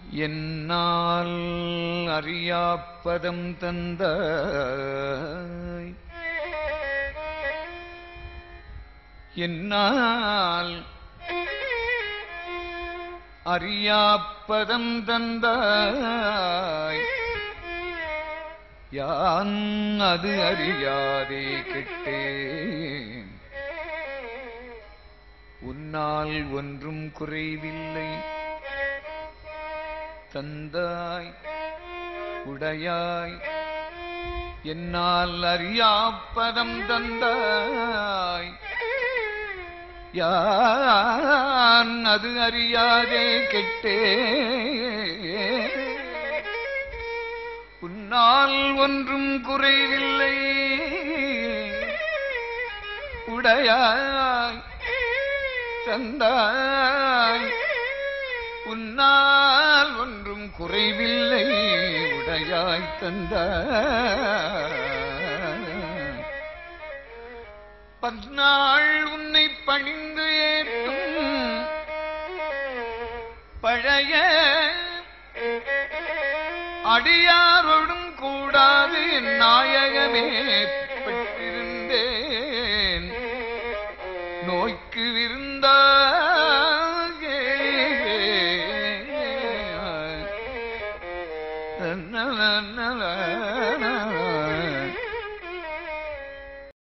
என்னால் அறியாப்பதம் தந்த என்னால் அறியாப்பதம் தந்தாய் யான் அது அறியாதே கெட்டேன் உன்னால் ஒன்றும் குறைவில்லை தந்தாய் உடையாய் என்னால் அறியாப்பதம் தந்தாய் யான் அது அறியாதே கெட்டே உன்னால் ஒன்றும் குறைவில்லை உடையாய் தந்தாய் உன்னால் ஒன்றும் குறைவில்லை உடையாய் தந்தாய் பத்நாள் உன்னை பணிந்து ஏற்றும் பழைய அடியாரோடும் கூடாது என் நாயகமே